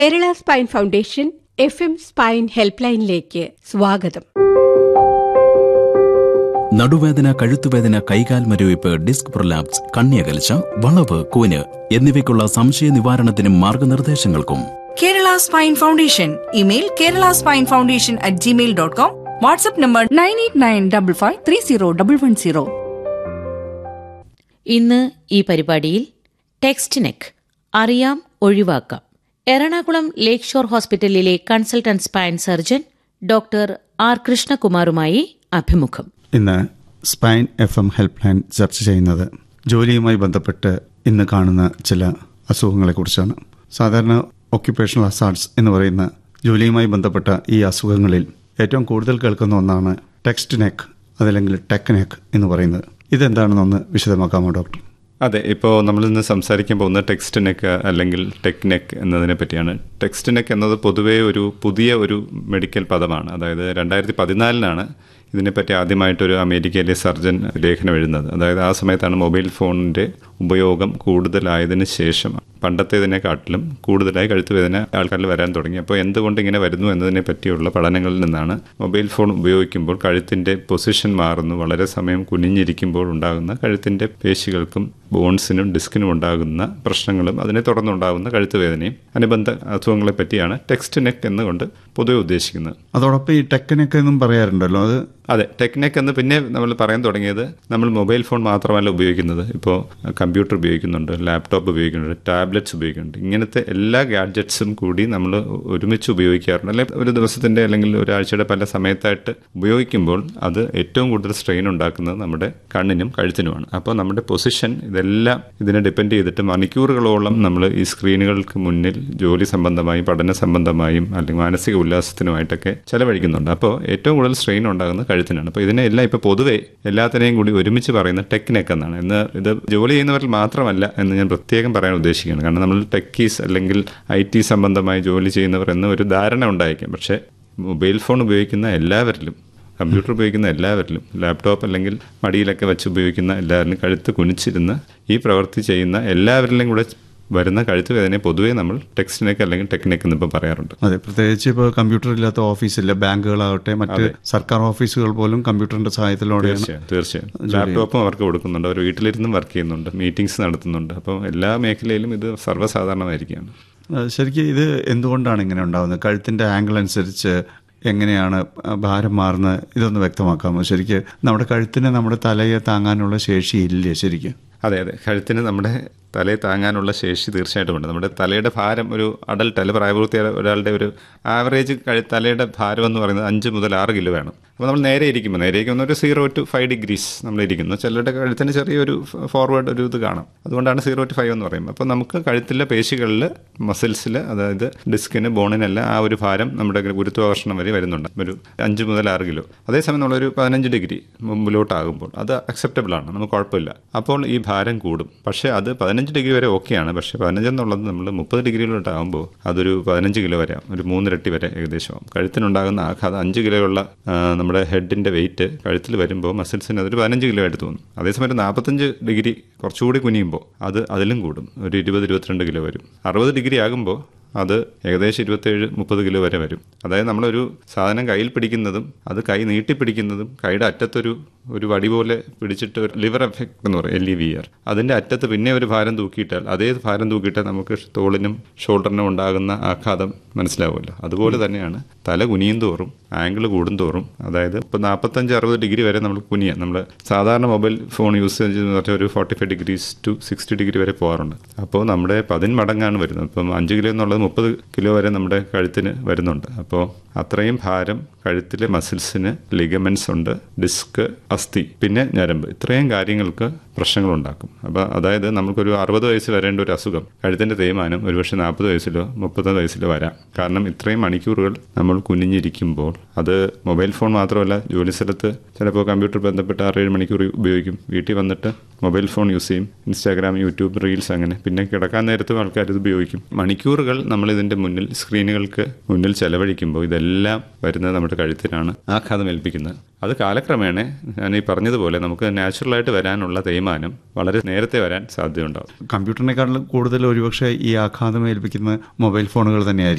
Kerala spine foundation F M spine help ലൈനിലേക്ക് സ്വാഗതം നടുവേദന കഴുത്തുവേദന കൈകാൽ മരവിപ്പ് ഡിസ്ക് പ്രൊലാപ്സ് കണ്ണിയകൽച്ച വളവ് കൂന് എന്നിവയ്ക്കുള്ള സംശയ നിവാരണത്തിനും മാർഗനിർദ്ദേശങ്ങൾക്കും Kerala spine foundation email Kerala spine foundation at Gmail dot com WhatsApp number nine eight nine double five three zero double one zero ഇന്ന് ഈ പരിപാടിയിൽ ടെക്സ്റ്റ് നെക്ക് അറിയാം ഒഴിവാക്കാം എറണാകുളം ലേക്ക് ഷോർ ഹോസ്പിറ്റലിലെ consultant spine surgeon doctor R കൃഷ്ണകുമാറുമായി അഭിമുഖം ഇന്ന് spine F M helpline ചർച്ച ചെയ്യുന്നത് ജോലിയുമായി ബന്ധപ്പെട്ട് ഇന്ന് കാണുന്ന ചില അസുഖങ്ങളെക്കുറിച്ചാണ് സാധാരണ ഒക്യുപ്പേഷണൽ അസാർട്സ് എന്ന് പറയുന്ന ജോലിയുമായി ബന്ധപ്പെട്ട ഈ അസുഖങ്ങളിൽ ഏറ്റവും കൂടുതൽ കേൾക്കുന്ന ഒന്നാണ് ടെക്സ്റ്റ് നെക്ക് അതല്ലെങ്കിൽ ടെക് നെക്ക് എന്ന് പറയുന്നത് ഇതെന്താണെന്നൊന്ന് വിശദമാക്കാമോ ഡോക്ടർ അതെ ഇപ്പോൾ നമ്മൾ ഇന്ന് സംസാരിക്കാൻ പോകുന്ന ടെക്സ്റ്റ് നെക്ക് അല്ലെങ്കിൽ ടെക് നെക്ക് എന്നതിനെ പറ്റിയാണ് ടെക്സ്റ്റ് നെക്ക് എന്നത് പൊതുവേ ഒരു പുതിയ ഒരു മെഡിക്കൽ പദമാണ് അതായത് രണ്ടായിരത്തി പതിനാലിനാണ് ഇതിനെപ്പറ്റി ആദ്യമായിട്ടൊരു അമേരിക്കയിലെ സർജൻ ലേഖനം എഴുതുന്നത് അതായത് ആ സമയത്താണ് മൊബൈൽ ഫോണിൻ്റെ ഉപയോഗം കൂടുതലായതിനു ശേഷം പണ്ടത്തേതിനെക്കാട്ടിലും കൂടുതലായി കഴുത്തുവേദന ആൾക്കാരിൽ വരാൻ തുടങ്ങി അപ്പോൾ എന്തുകൊണ്ട് ഇങ്ങനെ വരുന്നു എന്നതിനെ പറ്റിയുള്ള പഠനങ്ങളിൽ നിന്നാണ് മൊബൈൽ ഫോൺ ഉപയോഗിക്കുമ്പോൾ കഴുത്തിൻ്റെ പൊസിഷൻ മാറുന്നു വളരെ സമയം കുനിഞ്ഞിരിക്കുമ്പോൾ ഉണ്ടാകുന്ന കഴുത്തിൻ്റെ പേശികൾക്കും ബോൺസിനും ഡിസ്കിനും ഉണ്ടാകുന്ന പ്രശ്നങ്ങളും അതിനെ തുടർന്നുണ്ടാകുന്ന കഴുത്തുവേദനയും അനുബന്ധ അസുഖങ്ങളെ പറ്റിയാണ് ടെക്സ്റ്റ് നെക്ക് എന്നുകൊണ്ട് പൊതുവെ ഉദ്ദേശിക്കുന്നത് അതോടൊപ്പം ഈ ടെക് നെക്ക് എന്നും പറയാറുണ്ടല്ലോ അത് അതെ ടെക്നെക്ക് എന്ന് പിന്നെ നമ്മൾ പറയാൻ തുടങ്ങിയത് നമ്മൾ മൊബൈൽ ഫോൺ മാത്രമല്ല ഉപയോഗിക്കുന്നത് ഇപ്പോൾ കമ്പ്യൂട്ടർ ഉപയോഗിക്കുന്നുണ്ട് ലാപ്ടോപ്പ് ഉപയോഗിക്കുന്നുണ്ട് ടാബ്ലറ്റ്സ് ഉപയോഗിക്കുന്നുണ്ട് ഇങ്ങനത്തെ എല്ലാ ഗാഡ്ജറ്റ്സും കൂടി നമ്മൾ ഒരുമിച്ച് ഉപയോഗിക്കാറുണ്ട് അല്ലെങ്കിൽ ഒരു ദിവസത്തിൻ്റെ അല്ലെങ്കിൽ ഒരാഴ്ചയുടെ പല സമയത്തായിട്ട് ഉപയോഗിക്കുമ്പോൾ അത് ഏറ്റവും കൂടുതൽ സ്ട്രെയിൻ ഉണ്ടാക്കുന്നത് നമ്മുടെ കണ്ണിനും കഴുത്തിനുമാണ് അപ്പോൾ നമ്മുടെ പൊസിഷൻ ഇതെല്ലാം ഇതിനെ ഡിപ്പെൻഡ് ചെയ്തിട്ട് മണിക്കൂറുകളോളം നമ്മൾ ഈ സ്ക്രീനുകൾക്ക് മുന്നിൽ ജോലി സംബന്ധമായും പഠന സംബന്ധമായും അല്ലെങ്കിൽ മാനസിക ഉല്ലാസത്തിനുമായിട്ടൊക്കെ ചെലവഴിക്കുന്നുണ്ട് അപ്പോൾ ഏറ്റവും കൂടുതൽ സ്ട്രെയിൻ ഉണ്ടാകുന്നത് കഴുത്തിനാണ് അപ്പോൾ ഇതിനെ എല്ലാം ഇപ്പോൾ പൊതുവേ എല്ലാത്തിനെയും കൂടി ഒരുമിച്ച് പറയുന്ന ടെക്നെക്ക് എന്നാണ് എന്ന് ഇത് ജോലി ചെയ്യുന്നവരിൽ മാത്രമല്ല എന്ന് ഞാൻ പ്രത്യേകം പറയാൻ ഉദ്ദേശിക്കുകയാണ് കാരണം നമ്മൾ ടെക്കീസ് അല്ലെങ്കിൽ ഐ ടി സംബന്ധമായി ജോലി ചെയ്യുന്നവർ എന്ന ഒരു ധാരണ ഉണ്ടായിരിക്കും പക്ഷേ മൊബൈൽ ഫോൺ ഉപയോഗിക്കുന്ന എല്ലാവരിലും കമ്പ്യൂട്ടർ ഉപയോഗിക്കുന്ന എല്ലാവരിലും ലാപ്ടോപ്പ് അല്ലെങ്കിൽ മടിയിലൊക്കെ വെച്ച് ഉപയോഗിക്കുന്ന എല്ലാവരിലും കഴുത്ത് കുനിച്ചിരുന്ന് ഈ പ്രവൃത്തി ചെയ്യുന്ന എല്ലാവരിലും കൂടെ വരുന്ന കഴുത്ത് വേദനയെ പൊതുവേ നമ്മൾ ടെക്സ്റ്റിനെക്ക് അല്ലെങ്കിൽ ടെക്നിക്ക് എന്ന് ഇപ്പം പറയാറുണ്ട് അതെ പ്രത്യേകിച്ച് ഇപ്പോൾ കമ്പ്യൂട്ടർ ഇല്ലാത്ത ഓഫീസില്ല ബാങ്കുകളാവട്ടെ മറ്റ് സർക്കാർ ഓഫീസുകൾ പോലും കമ്പ്യൂട്ടറിന്റെ സഹായത്തിലൂടെയാണ് തീർച്ചയായും തീർച്ചയായും ലാപ്ടോപ്പും അവർക്ക് കൊടുക്കുന്നുണ്ട് അവർ വീട്ടിലിരുന്നും വർക്ക് ചെയ്യുന്നുണ്ട് മീറ്റിംഗ്സ് നടത്തുന്നുണ്ട് അപ്പോൾ എല്ലാ മേഖലയിലും ഇത് സർവ്വസാധാരണമായിരിക്കുകയാണ് ആ, ശരിക്കും ഇത് എന്തുകൊണ്ടാണ് ഇങ്ങനെ ഉണ്ടാകുന്നത് കഴുത്തിന്റെ ആംഗിൾ അനുസരിച്ച് എങ്ങനെയാണ് ഭാരം മാറുന്നത് ഇതൊന്ന് വ്യക്തമാക്കാമോ ശരിക്ക് നമ്മുടെ കഴുത്തിന് നമ്മുടെ തലയെ താങ്ങാനുള്ള ശേഷി ഇല്ലേ ശരിക്കും അതെ അതെ കഴുത്തിന് നമ്മുടെ തലയെ താങ്ങാനുള്ള ശേഷി തീർച്ചയായിട്ടും ഉണ്ട് നമ്മുടെ തലയുടെ ഭാരം ഒരു അഡൽട്ട് അല്ലെ പ്രായപൂർത്തിയായ ഒരാളുടെ ഒരു ആവറേജ് കഴു തലയുടെ ഭാരം എന്ന് പറയുന്നത് അഞ്ച് മുതൽ ആറ് കിലോ വേണം അപ്പോൾ നമ്മൾ നേരെ ഇരിക്കുമ്പോൾ നേരെ ഇരിക്കുന്ന ഒരു സീറോ ടു ഫൈവ് ഡിഗ്രീസ് നമ്മൾ ഇരിക്കുന്നു ചിലരുടെ കഴുത്തിന് ചെറിയൊരു ഫോർവേഡ് ഒരു ഇത് കാണാം അതുകൊണ്ടാണ് സീറോ ടു ഫൈവ് എന്ന് പറയുന്നത് അപ്പോൾ നമുക്ക് കഴുത്തിലെ പേശികളിൽ മസിൽസിൽ അതായത് ഡിസ്കിന് ബോണിനെല്ലാം ആ ഒരു ഭാരം നമ്മുടെ ഗുരുത്വാകർഷണം വരെ വരുന്നുണ്ട് ഒരു അഞ്ച് മുതൽ ആറ് കിലോ അതേസമയം നമ്മളൊരു പതിനഞ്ച് ഡിഗ്രി മുമ്പിലോട്ടാകുമ്പോൾ അത് അക്സെപ്റ്റബിൾ ആണ് നമുക്ക് കുഴപ്പമില്ല അപ്പോൾ ഈ ഭാരം കൂടും പക്ഷേ അത് പതിനഞ്ച് ഡിഗ്രി വരെ ഓക്കെയാണ് പക്ഷേ പതിനഞ്ച് എന്നുള്ളത് നമ്മൾ മുപ്പത് ഡിഗ്രിയിലോട്ടാകുമ്പോൾ അതൊരു പതിനഞ്ച് കിലോ വരെ ആവും. ഒരു മൂന്നിരട്ടി വരെ ഏകദേശം ആവും. കഴുത്തിനുണ്ടാകുന്ന ആഘാതം അഞ്ച് കിലോയുള്ള ആ, നമ്മുടെ ഹെഡിൻ്റെ വെയിറ്റ് കഴുത്തിൽ വരുമ്പോൾ മസിൽസിന് അതൊരു പതിനഞ്ച് കിലോ ആയിട്ട് തോന്നും അതേസമയം ഒരു നാൽപ്പത്തഞ്ച് ഡിഗ്രി കുറച്ചുകൂടി കുനിയുമ്പോൾ അത് അതിലും കൂടും ഒരു ഇരുപത് ഇരുപത്തിരണ്ട് കിലോ വരും അറുപത് ഡിഗ്രി ആകുമ്പോൾ അത് ഏകദേശം ഇരുപത്തേഴ് മുപ്പത് കിലോ വരെ വരും അതായത് നമ്മളൊരു സാധനം കയ്യിൽ പിടിക്കുന്നതും അത് കൈ നീട്ടി പിടിക്കുന്നതും കൈയുടെ അറ്റത്തൊരു ഒരു വടി പോലെ പിടിച്ചിട്ട് ഒരു ലിവർ എഫക്ട് എന്ന് പറയും എൽ ഇ വി ആർ അതിൻ്റെ അറ്റത്ത് പിന്നെ ഒരു ഭാരം തൂക്കിയിട്ടാൽ അതേ ഭാരം തൂക്കിയിട്ടാൽ നമുക്ക് തോളിനും ഷോൾഡറിനും ഉണ്ടാകുന്ന ആഘാതം മനസ്സിലാവുമല്ലോ അതുപോലെ തന്നെയാണ് തല കുനിയും തോറും ആംഗിൾ കൂടും തോറും അതായത് ഇപ്പോൾ നാൽപ്പത്തഞ്ച് അറുപത് ഡിഗ്രി വരെ നമ്മൾ കുനിയാം നമ്മൾ സാധാരണ മൊബൈൽ ഫോൺ യൂസ് ചെയ്യുന്ന പറഞ്ഞാൽ ഒരു forty five degrees to sixty degree വരെ പോകാറുണ്ട് അപ്പോൾ നമ്മുടെ പതിന് മടങ്ങാണ് വരുന്നത് ഇപ്പം അഞ്ച് കിലോ എന്നുള്ളത് മുപ്പത് കിലോ വരെ നമ്മുടെ കഴുത്തിന് വരുന്നുണ്ട് അപ്പോൾ അത്രയും ഭാരം കഴുത്തിലെ മസിൽസിന് ലിഗമെൻസ് ഉണ്ട് ഡിസ്ക് അസ്ഥി പിന്നെ ഞരമ്പ് ഇത്രയും കാര്യങ്ങൾക്ക് പ്രശ്നങ്ങളുണ്ടാക്കും അപ്പോൾ അതായത് നമുക്കൊരു അറുപത് വയസ്സ് വരേണ്ട ഒരു അസുഖം കഴുത്തിൻ്റെ തേയ്മാനം ഒരുപക്ഷെ നാൽപ്പത് വയസ്സിലോ മുപ്പത് വയസ്സിലോ വരാം കാരണം ഇത്രയും മണിക്കൂറുകൾ നമ്മൾ കുനിഞ്ഞിരിക്കുമ്പോൾ അത് മൊബൈൽ ഫോൺ മാത്രമല്ല ജോലി സ്ഥലത്ത് ചിലപ്പോൾ കമ്പ്യൂട്ടർ ബന്ധപ്പെട്ട് ആറേഴ് മണിക്കൂർ ഉപയോഗിക്കും വീട്ടിൽ വന്നിട്ട് മൊബൈൽ ഫോൺ യൂസ് ചെയ്യും ഇൻസ്റ്റാഗ്രാം യൂട്യൂബ് റീൽസ് അങ്ങനെ പിന്നെ കിടക്കാൻ നേരത്തും ആൾക്കാർ ഇത് ഉപയോഗിക്കും മണിക്കൂറുകൾ നമ്മൾ ഇതിൻ്റെ മുന്നിൽ സ്ക്രീനുകൾക്ക് മുന്നിൽ ചെലവഴിക്കുമ്പോൾ ഇതെല്ലാം വരുന്നത് നമ്മുടെ കഴുത്തിനാണ് ആഘാതം ഏൽപ്പിക്കുന്നത് അത് കാലക്രമേണ ഞാൻ ഈ പറഞ്ഞതുപോലെ നമുക്ക് നാച്ചുറലായിട്ട് വരാനുള്ള തേയ്മാനം വളരെ നേരത്തെ വരാൻ സാധ്യതയുണ്ടാവും കമ്പ്യൂട്ടറിനെക്കാളും കൂടുതൽ ഒരുപക്ഷെ ഈ ആഘാതം ഏൽപ്പിക്കുന്ന മൊബൈൽ ഫോണുകൾ തന്നെയായിരിക്കും